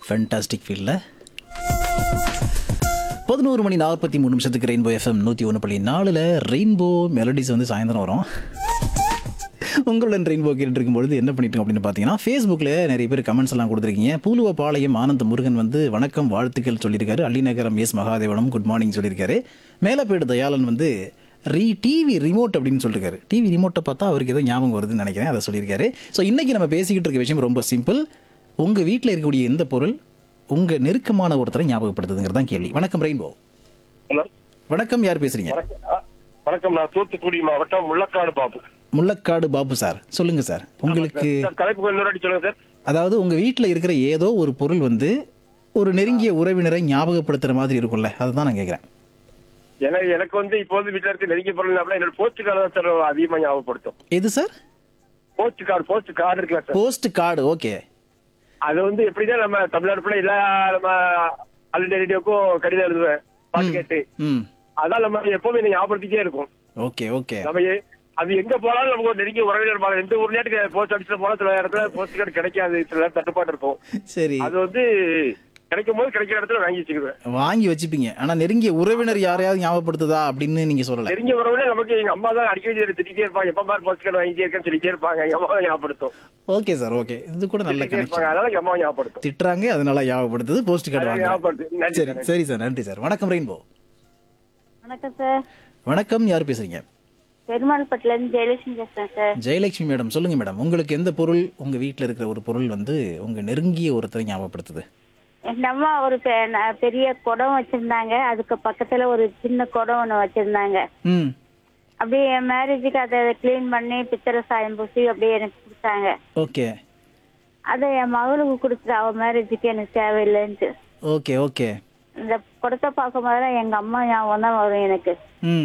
Fantastic ஃபீல்டில் பதினோரு மணி நாற்பத்தி மூணு நிமிஷத்துக்கு ரெயின்போ எஃப்எம் நூற்றி ஒன்று புள்ளி நாலில் ரெயின்போ மெலடிஸ் வந்து சாயந்தரம் வரும் உங்களுடன் ரெயின்போ கேட்டு இருக்கும்பொழுது என்ன பண்ணிட்டு அப்படின்னு பார்த்தீங்கன்னா ஃபேஸ்புக்கில் நிறைய பேர் கமெண்ட்ஸ் எல்லாம் கொடுத்துருக்கீங்க பூலுவ பாளையம் ஆனந்த முருகன் வந்து வணக்கம் வாழ்த்துக்கள் சொல்லியிருக்காரு அள்ளிநகரம் எஸ் மகாதேவனம் குட் மார்னிங் சொல்லியிருக்காரு மேலப்பேடு தயாளன் வந்து ரீ டிவி ரிமோட் அப்படின்னு சொல்லியிருக்காரு டிவி ரிமோட்டை பார்த்தா அவருக்கு ஏதோ ஞாபகம் வருதுன்னு நினைக்கிறேன் அதை சொல்லியிருக்காரு ஸோ இன்றைக்கி நம்ம பேசிக்கிட்டு இருக்க விஷயம் ரொம்ப சிம்பிள் உங்கள் வீட்டில் இருக்கக்கூடிய எந்த பொருள் உங்கள் நெருக்கமான ஒருத்தரை ஞாபகப்படுத்துதுங்கிறது தான் கேள்வி வணக்கம் ரெயின்போ ஹலோ வணக்கம் யார் பேசுறீங்க வணக்கம் ஆ, வணக்கம் நான் தூத்துக்குடி மாவட்டம் முள்ளக்காடு பாபு முள்ளக்காடு பாபு சார் சொல்லுங்க சார் உங்களுக்கு சார் தலைப்பு இன்னொரு வாட்டி சொல்லுங்க சார் அதாவது உங்க வீட்டில் இருக்கிற ஏதோ ஒரு பொருள் வந்து ஒரு நெருங்கிய உறவினரை ஞாபகப்படுத்துற மாதிரி இருக்கும்ல அதுதான் நான் கேட்குறேன் எனக்கு எனக்கு வந்து இப்போ வந்து வீட்டுல இருக்க நெருங்கிய பொருள் அப்படின்னா என்னோட போஸ்ட் கார்டு தான் சார் அதிகமா ஞாபகப்படுத்தும் எது sir post card post card இருக்குல்ல சார் போஸ்ட் கார்டு ஓகே அது வந்து எப்படின்னா நம்ம தமிழ்நாடு ஃபுல்லா எல்லா நம்ம ஆல் இண்டியா ரேடியோக்கும் கடிதம் எழுதுவேன் பாட்டு கேட்டு ம் அதான் நம்ம எப்பவுமே எனக்கு ஞாபகப்படுத்திட்டே இருக்கும் ஓகே ஓகே நம்ம ஏ- அது எங்க போனாலும் நமக்கு ஒரு நெருங்கிய உறவினர் பாருங்க எந்த ஊர்லயாட்டு போஸ்ட் ஆஃபீஸ்ல போனா சில இடத்துல போஸ்ட் கார்டு கிடைக்காது சில நேரம் தட்டுப்பாடு இருக்கும் சரி அது வந்து கிடைக்கும் போது கிடைக்கிற இடத்துல வாங்கி வச்சுக்குவேன் வாங்கி வச்சுப்பீங்க ஆனா நெருங்கிய உறவினர் யாரையாவது ஞாபகப்படுத்துதா அப்படின்னு நீங்க சொல்லல தெரிஞ்ச உறவுல நமக்கு எங்க அம்மா தான் அடிக்கடி திட்டிட்டே இருப்பாங்க எப்ப பாரு போஸ்ட் கார்டு வாங்கிட்டே இருக்கேன்னு சொல்லிட்டே இருப்பாங்க எங்க அம்மா ஞாபகப்படுத்தும் ஓகே சார் ஓகே இது கூட நல்ல திட்டிட்டே இருப்பாங்க கனெக்ஷன் அதனால எங்க அம்மா ஞாபகப்படுத்தும் திட்டுறாங்க அதனால ஞாபகப்படுத்துது போஸ்ட் கார்டு அதனால வாங்க ஞாபகப்படுத்து நன்றி சரி சார். சரி சார் நன்றி சார் வணக்கம் ரெயின்போ வணக்கம் சார் வணக்கம் யார் பேசுறீங்க பெருமாள்பட்டில இருந்து ஜெயலட்சுமி பேசுறேன் சார் ஜெயலட்சுமி மேடம் சொல்லுங்க மேடம் உங்களுக்கு எந்த பொருள் உங்க வீட்டில் இருக்கிற ஒரு பொருள் வந்து உங்க நெருங்கிய ஒருத்தரை ஞாபகப்படுத்துது எங்க அம்மா ஒரு பெ- ந- பெரிய குடம் வச்சிருந்தாங்க அதுக்கு பக்கத்துல ஒரு சின்ன குடம் ஒண்ணு வச்சிருந்தாங்க ம் அப்படியே என் மேரேஜுக்கு அதை க்ளீன் பண்ணி பித்தளை சாயம் பூசி அப்படியே எனக்கு கொடுத்தாங்க ஓகே அதை என் மகளுக்கு கொடுத்துட்டு அவ மேரேஜுக்கு எனக்கு தேவையில்லைன்ட்டு ஓகே ஓகே இந்த குடத்தை பார்க்கும் போதெல்லாம் எங்க அம்மா ஞாபகம் தான் வரும் எனக்கு ம்